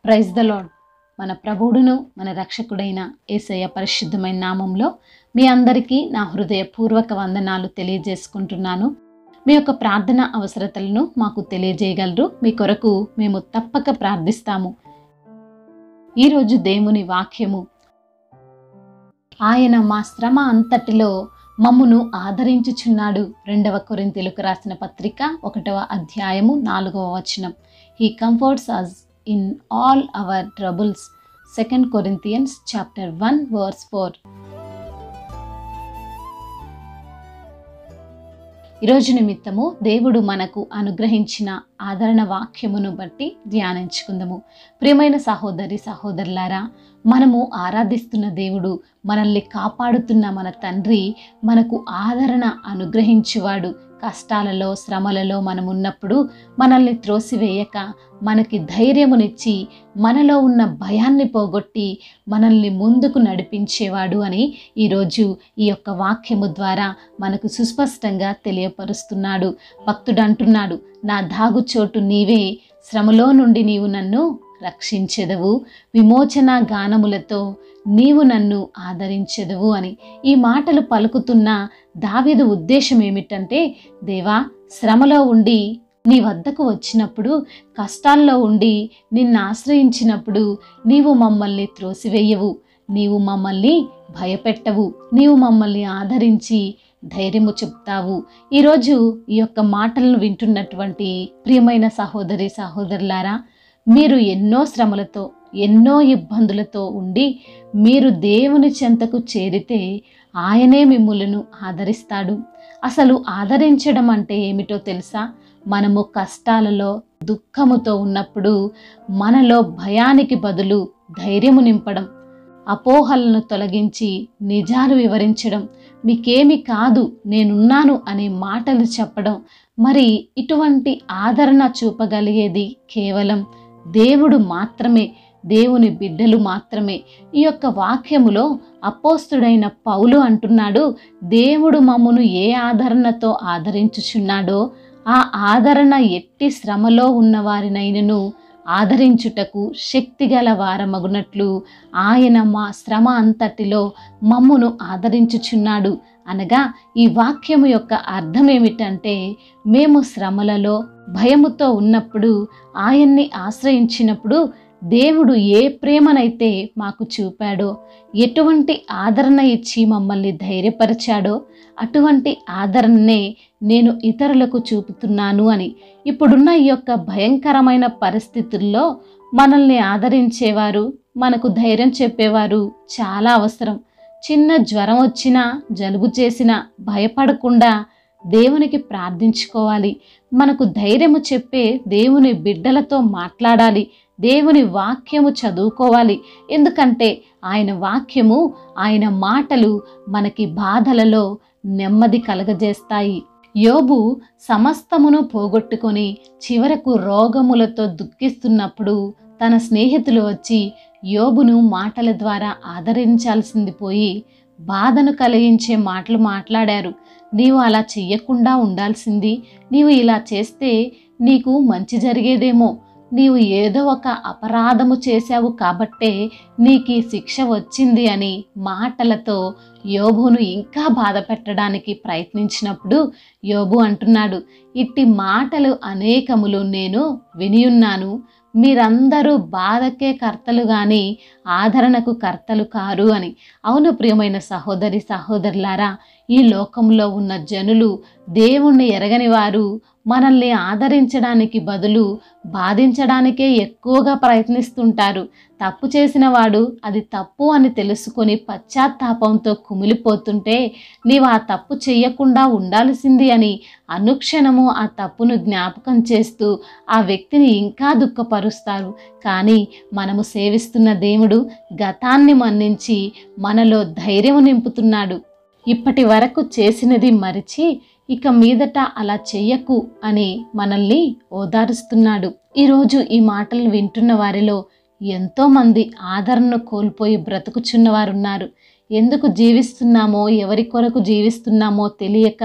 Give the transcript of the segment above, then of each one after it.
praise the lord మన ప్రభువుడును మన రక్షకుడైన ఏసయ్య పరిశుద్ధమైన నామంలో మీ అందరికీ నా హృదయపూర్వక వందనాలు తెలియజేసుకుంటున్నాను మీ యొక్క ప్రార్థన అవసరతలను మాకు తెలియజేయగలరు మీ కొరకు మేము తప్పక ప్రార్థిస్తాము ఈరోజు దేవుని వాక్యము ఆయన మా శ్రమ అంతటిలో మమ్మును ఆదరించుచున్నాడు రెండవ కొరింతీలకు రాసిన పత్రిక ఒకటవ అధ్యాయము నాలుగవ వచనం he comforts us in all our troubles second Corinthians chapter one verse four ఈరోజు నిమిత్తము దేవుడు మనకు అనుగ్రహించిన ఆదరణ వాక్యమును బట్టి ధ్యానించుకుందాము ప్రియమైన సహోదరి సహోదరులారా మనము ఆరాధిస్తున్న దేవుడు మనల్ని కాపాడుతున్న మన తండ్రి మనకు ఆదరణ అనుగ్రహించువాడు కష్టాలలో శ్రమలలో మనం ఉన్నప్పుడు మనల్ని త్రోసివేయక మనకి ధైర్యమునిచ్చి మనలో ఉన్న భయాన్ని పోగొట్టి మనల్ని ముందుకు నడిపించేవాడు అని ఈరోజు ఈ యొక్క వాక్యము ద్వారా మనకు సుస్పష్టంగా తెలియపరుస్తున్నాడు భక్తుడు అంటున్నాడు నా దాగుచోటు నీవే శ్రమలో నుండి నీవు నన్ను రక్షించెదవు విమోచన గానములతో నీవు నన్ను ఆదరించెదవు అని ఈ మాటలు పలుకుతున్న దావీదు ఉద్దేశం ఏమిటంటే దేవా శ్రమలో ఉండి నీ వద్దకు వచ్చినప్పుడు కష్టాల్లో ఉండి నిన్ను ఆశ్రయించినప్పుడు నీవు మమ్మల్ని త్రోసివేయవు నీవు మమ్మల్ని భయపెట్టవు నీవు మమ్మల్ని ఆదరించి ధైర్యము చెప్తావు ఈరోజు ఈ యొక్క మాటలను వింటున్నటువంటి ప్రియమైన సహోదరి సహోదరులారా మీరు ఎన్నో శ్రమలతో ఎన్నో ఇబ్బందులతో ఉండి మీరు దేవుని చెంతకు చేరితే ఆయనే మిమ్ములను ఆదరిస్తాడు అసలు ఆదరించడం అంటే ఏమిటో తెలుసా మనము కష్టాలలో దుఃఖముతో ఉన్నప్పుడు మనలో భయానికి బదులు ధైర్యము నింపడం అపోహలను తొలగించి నిజాలు వివరించడం మీకేమి కాదు నేనున్నాను అనే మాటలు చెప్పడం మరి ఇటువంటి ఆదరణ చూపగలిగేది కేవలం దేవుడు మాత్రమే దేవుని బిడ్డలు మాత్రమే ఈ యొక్క వాక్యములో అపోస్తుడైన పౌలు అంటున్నాడు దేవుడు మమ్మను ఏ ఆదరణతో ఆదరించుచున్నాడో ఆ ఆదరణ ఎట్టి శ్రమలో ఉన్నవారినైనను ఆదరించుటకు శక్తిగల వారమగునట్లు ఆయన మా శ్రమ అంతటిలో మమ్మును ఆదరించుచున్నాడు అనగా ఈ వాక్యము యొక్క అర్థం ఏమిటంటే మేము శ్రమలలో భయముతో ఉన్నప్పుడు ఆయన్ని ఆశ్రయించినప్పుడు దేవుడు ఏ ప్రేమనైతే మాకు చూపాడో ఎటువంటి ఆదరణ ఇచ్చి మమ్మల్ని ధైర్యపరిచాడో అటువంటి ఆదరణనే నేను ఇతరులకు చూపుతున్నాను అని ఇప్పుడున్న ఈ యొక్క భయంకరమైన పరిస్థితుల్లో మనల్ని ఆదరించేవారు మనకు ధైర్యం చెప్పేవారు చాలా అవసరం చిన్న జ్వరం వచ్చినా జలుబు చేసినా భయపడకుండా దేవునికి ప్రార్థించుకోవాలి మనకు ధైర్యము చెప్పే దేవుని బిడ్డలతో మాట్లాడాలి దేవుని వాక్యము చదువుకోవాలి ఎందుకంటే ఆయన వాక్యము ఆయన మాటలు మనకి బాధలలో నెమ్మది కలగజేస్తాయి యోబు సమస్తమును పోగొట్టుకొని చివరకు రోగములతో దుఃఖిస్తున్నప్పుడు తన స్నేహితులు వచ్చి యోబును మాటల ద్వారా ఆదరించాల్సింది పోయి బాధను కలిగించే మాటలు మాట్లాడారు నీవు అలా చెయ్యకుండా ఉండాల్సింది నీవు ఇలా చేస్తే నీకు మంచి జరిగేదేమో నీవు ఏదో ఒక అపరాధము చేశావు కాబట్టే నీకు ఈ శిక్ష వచ్చింది అని మాటలతో యోబును ఇంకా బాధ పెట్టడానికి ప్రయత్నించినప్పుడు యోబు అంటున్నాడు ఇట్టి మాటలు అనేకములు నేను వినియున్నాను మీరందరూ బాధకే కర్తలు కానీ ఆదరణకు కర్తలు కారు అని అవును ప్రియమైన సహోదరి సహోదరులారా ఈ లోకంలో ఉన్న జనులు దేవుణ్ణి ఎరగని వారు మనల్ని ఆదరించడానికి బదులు బాధించడానికే ఎక్కువగా ప్రయత్నిస్తుంటారు తప్పు చేసిన వాడు అది తప్పు అని తెలుసుకొని పశ్చాత్తాపంతో కుమిలిపోతుంటే నీవు ఆ తప్పు చెయ్యకుండా ఉండాల్సింది అని అనుక్షణము ఆ తప్పును జ్ఞాపకం చేస్తూ ఆ వ్యక్తిని ఇంకా దుఃఖపరుస్తారు కానీ మనము సేవిస్తున్న దేవుడు గతాన్ని మన్నించి మనలో ధైర్యం నింపుతున్నాడు ఇప్పటి వరకు చేసినది మరిచి ఇక మీదట అలా చెయ్యకు అని మనల్ని ఓదారుస్తున్నాడు ఈరోజు ఈ మాటలు వింటున్న వారిలో ఎంతోమంది ఆదరణను కోల్పోయి బ్రతుకుచున్న వారు ఉన్నారు ఎందుకు జీవిస్తున్నామో ఎవరి కొరకు జీవిస్తున్నామో తెలియక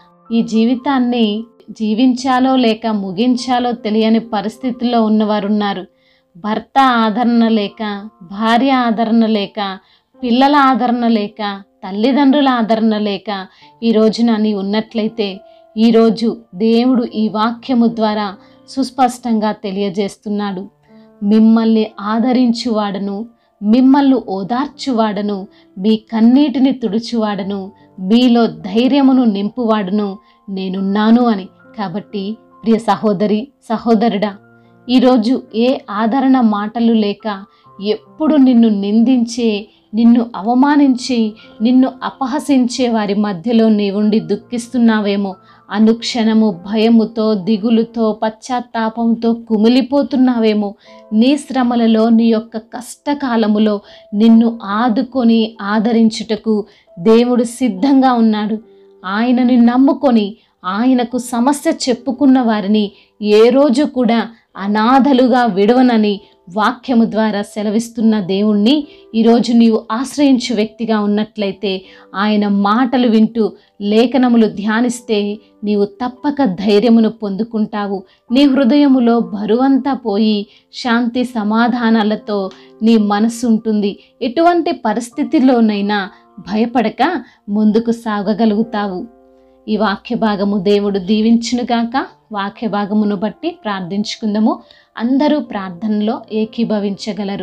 ఈ జీవితాన్ని జీవించాలో లేక ముగించాలో తెలియని పరిస్థితుల్లో ఉన్నవారు ఉన్నారు భర్త ఆదరణ లేక భార్య ఆదరణ లేక పిల్లల ఆదరణ లేక తల్లిదండ్రుల ఆదరణ లేక ఈ రోజున నీ ఉన్నట్లయితే ఈరోజు దేవుడు ఈ వాక్యము ద్వారా సుస్పష్టంగా తెలియజేస్తున్నాడు మిమ్మల్ని ఆదరించువాడను మిమ్మల్ని ఓదార్చువాడను మీ కన్నీటిని తుడుచువాడను మీలో ధైర్యమును నింపువాడను నేనున్నాను అని కాబట్టి ప్రియ సహోదరి సహోదరుడా ఈరోజు ఏ ఆదరణ మాటలు లేక ఎప్పుడు నిన్ను నిందించే నిన్ను అవమానించి నిన్ను అపహసించే వారి మధ్యలో నీవుండి దుఃఖిస్తున్నావేమో అనుక్షణము భయముతో దిగులుతో పశ్చాత్తాపంతో కుమిలిపోతున్నావేమో నీ శ్రమలలో నీ యొక్క కష్టకాలములో నిన్ను ఆదుకొని ఆదరించుటకు దేవుడు సిద్ధంగా ఉన్నాడు ఆయనని నమ్ముకొని ఆయనకు సమస్య చెప్పుకున్న వారిని ఏ రోజు కూడా అనాథలుగా విడవనని వాక్యము ద్వారా సెలవిస్తున్న దేవుణ్ణి ఈరోజు నీవు ఆశ్రయించు వ్యక్తిగా ఉన్నట్లయితే ఆయన మాటలు వింటూ లేఖనములు ధ్యానిస్తే నీవు తప్పక ధైర్యమును పొందుకుంటావు నీ హృదయములో బరువంతా పోయి శాంతి సమాధానాలతో నీ మనసు ఉంటుంది ఎటువంటి పరిస్థితిలోనైనా భయపడక ముందుకు సాగగలుగుతావు ఈ వాక్య భాగము దేవుడు దీవించునుగాక వాక్య భాగమును బట్టి ప్రార్థించుకుందాము అందరూ ప్రార్థనలో ఏకీభవించగలరు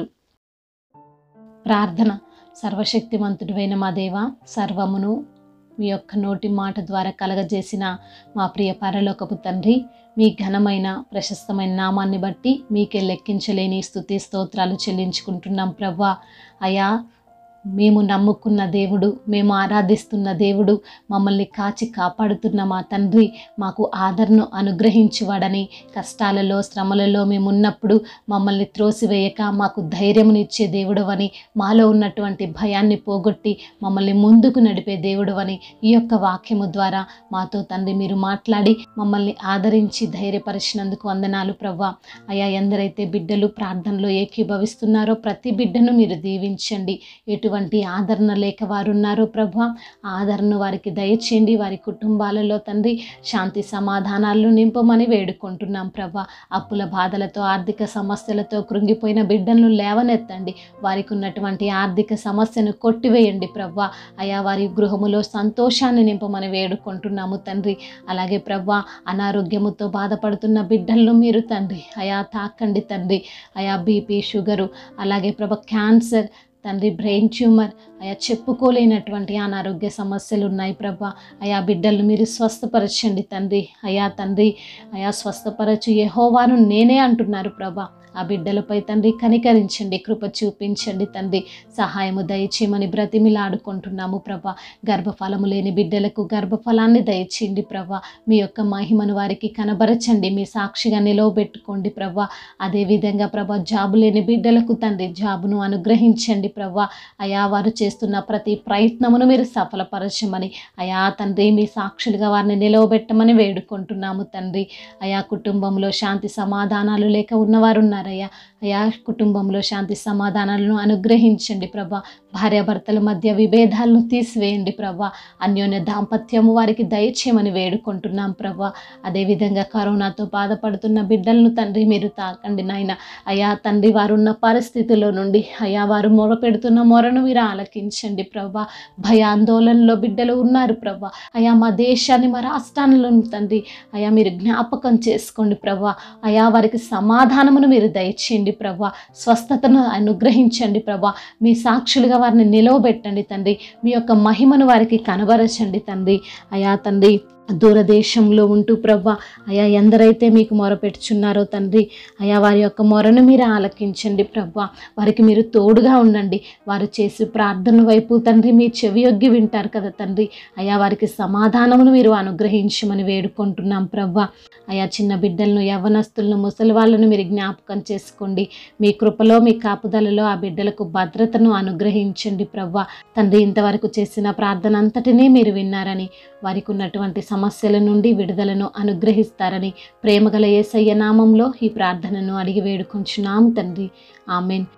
ప్రార్థన సర్వశక్తిమంతుడివైన మా దేవ సర్వమును మీ యొక్క నోటి మాట ద్వారా కలగజేసిన మా ప్రియ పరలోకపు తండ్రి మీ ఘనమైన ప్రశస్తమైన నామాన్ని బట్టి మీకే లెక్కించలేని స్థుతి స్తోత్రాలు చెల్లించుకుంటున్నాం ప్రవ్వా అయా మేము నమ్ముకున్న దేవుడు మేము ఆరాధిస్తున్న దేవుడు మమ్మల్ని కాచి కాపాడుతున్న మా తండ్రి మాకు ఆదరణ అనుగ్రహించువాడని కష్టాలలో శ్రమలలో మేము ఉన్నప్పుడు మమ్మల్ని త్రోసివేయక మాకు ధైర్యమునిచ్చే దేవుడు అని మాలో ఉన్నటువంటి భయాన్ని పోగొట్టి మమ్మల్ని ముందుకు నడిపే దేవుడు అని ఈ యొక్క వాక్యము ద్వారా మాతో తండ్రి మీరు మాట్లాడి మమ్మల్ని ఆదరించి ధైర్యపరిచినందుకు వందనాలు ప్రవ్వా అయా ఎందరైతే బిడ్డలు ప్రార్థనలో ఏకీభవిస్తున్నారో ప్రతి బిడ్డను మీరు దీవించండి ఎటువంటి ఆదరణ లేక వారు ఉన్నారో ప్రభు ఆదరణ వారికి దయచేయండి వారి కుటుంబాలలో తండ్రి శాంతి సమాధానాలను నింపమని వేడుకుంటున్నాం ప్రభా అప్పుల బాధలతో ఆర్థిక సమస్యలతో కృంగిపోయిన బిడ్డలను లేవనెత్తండి వారికి ఉన్నటువంటి ఆర్థిక సమస్యను కొట్టివేయండి ప్రభా అయా వారి గృహములో సంతోషాన్ని నింపమని వేడుకుంటున్నాము తండ్రి అలాగే ప్రభా అనారోగ్యముతో బాధపడుతున్న బిడ్డలను మీరు తండ్రి అయా తాకండి తండ్రి అయా బీపీ షుగరు అలాగే ప్రభ క్యాన్సర్ తండ్రి బ్రెయిన్ ట్యూమర్ అయా చెప్పుకోలేనటువంటి అనారోగ్య సమస్యలు ఉన్నాయి ప్రభా అయా బిడ్డలను మీరు స్వస్థపరచండి తండ్రి అయా తండ్రి అయా స్వస్థపరచు యెహోవాను నేనే అంటున్నారు ప్రభా ఆ బిడ్డలపై తండ్రి కనికరించండి కృప చూపించండి తండ్రి సహాయము దయచేయమని బ్రతిమిలాడుకుంటున్నాము ప్రభా గర్భఫలము లేని బిడ్డలకు గర్భఫలాన్ని దయచేయండి ప్రభా మీ యొక్క మహిమను వారికి కనబరచండి మీ సాక్షిగా నిలవబెట్టుకోండి ప్రభా అదేవిధంగా ప్రభా జాబు లేని బిడ్డలకు తండ్రి జాబును అనుగ్రహించండి ప్రభా అయా వారు చేస్తున్న ప్రతి ప్రయత్నమును మీరు సఫలపరచమని అయా తండ్రి మీ సాక్షులుగా వారిని నిలవబెట్టమని వేడుకుంటున్నాము తండ్రి అయా కుటుంబంలో శాంతి సమాధానాలు లేక ఉన్నవారు ఉన్నారయ్యా అయా కుటుంబంలో శాంతి సమాధానాలను అనుగ్రహించండి ప్రభా భార్యాభర్తల మధ్య విభేదాలను తీసివేయండి ప్రభా అన్యోన్య దాంపత్యము వారికి దయచేయమని వేడుకుంటున్నాం ప్రభా అదేవిధంగా కరోనాతో బాధపడుతున్న బిడ్డలను తండ్రి మీరు తాకండి నాయన అయా తండ్రి వారు ఉన్న పరిస్థితుల్లో నుండి అయా వారు మొరపెడుతున్న మొరను మీరు ఆలకించండి ప్రభా భయాందోళనలో బిడ్డలు ఉన్నారు ప్రభా అయా మా దేశాన్ని మా రాష్ట్రాలను తండ్రి అయా మీరు జ్ఞాపకం చేసుకోండి ప్రభా అయా వారికి సమాధానమును మీరు దయచేయండి ప్రభా స్వస్థతను అనుగ్రహించండి ప్రభా మీ సాక్షులుగా వారిని నిలవబెట్టండి తండ్రి మీ యొక్క మహిమను వారికి కనబరచండి తండ్రి అయా తండ్రి దూరదేశంలో ఉంటూ ప్రవ్వ అయా ఎందరైతే మీకు మొరపెట్టుచున్నారో తండ్రి అయా వారి యొక్క మొరను మీరు ఆలకించండి ప్రవ్వ వారికి మీరు తోడుగా ఉండండి వారు చేసే ప్రార్థన వైపు తండ్రి మీ చెవి యొగ్గి వింటారు కదా తండ్రి అయా వారికి సమాధానమును మీరు అనుగ్రహించమని వేడుకుంటున్నాం ప్రవ్వ అయా చిన్న బిడ్డలను యవ్వనస్తులను ముసలి వాళ్ళను మీరు జ్ఞాపకం చేసుకోండి మీ కృపలో మీ కాపుదలలో ఆ బిడ్డలకు భద్రతను అనుగ్రహించండి ప్రవ్వ తండ్రి ఇంతవరకు చేసిన ప్రార్థన అంతటినీ మీరు విన్నారని వారికి ఉన్నటువంటి సమస్యల నుండి విడుదలను అనుగ్రహిస్తారని ప్రేమగల యేసయ్య నామంలో ఈ ప్రార్థనను అడిగి వేడుకొంచున్నాము తండ్రి ఆమెన్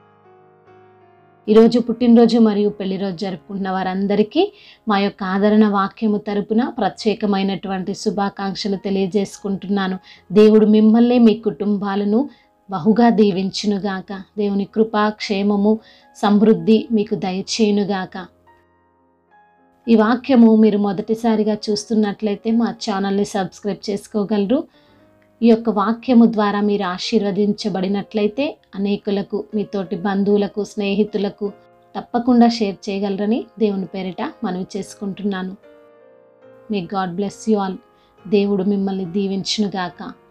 ఈరోజు పుట్టినరోజు మరియు పెళ్లిరోజు జరుపుకుంటున్న వారందరికీ మా యొక్క ఆదరణ వాక్యము తరపున ప్రత్యేకమైనటువంటి శుభాకాంక్షలు తెలియజేసుకుంటున్నాను దేవుడు మిమ్మల్ని మీ కుటుంబాలను బహుగా దీవించునుగాక దేవుని కృపా క్షేమము సమృద్ధి మీకు దయచేయునుగాక ఈ వాక్యము మీరు మొదటిసారిగా చూస్తున్నట్లయితే మా ఛానల్ని సబ్స్క్రైబ్ చేసుకోగలరు ఈ యొక్క వాక్యము ద్వారా మీరు ఆశీర్వదించబడినట్లయితే అనేకులకు మీ తోటి బంధువులకు స్నేహితులకు తప్పకుండా షేర్ చేయగలరని దేవుని పేరిట మనవి చేసుకుంటున్నాను మీ గాడ్ బ్లెస్ యు ఆల్ దేవుడు మిమ్మల్ని దీవించునుగాక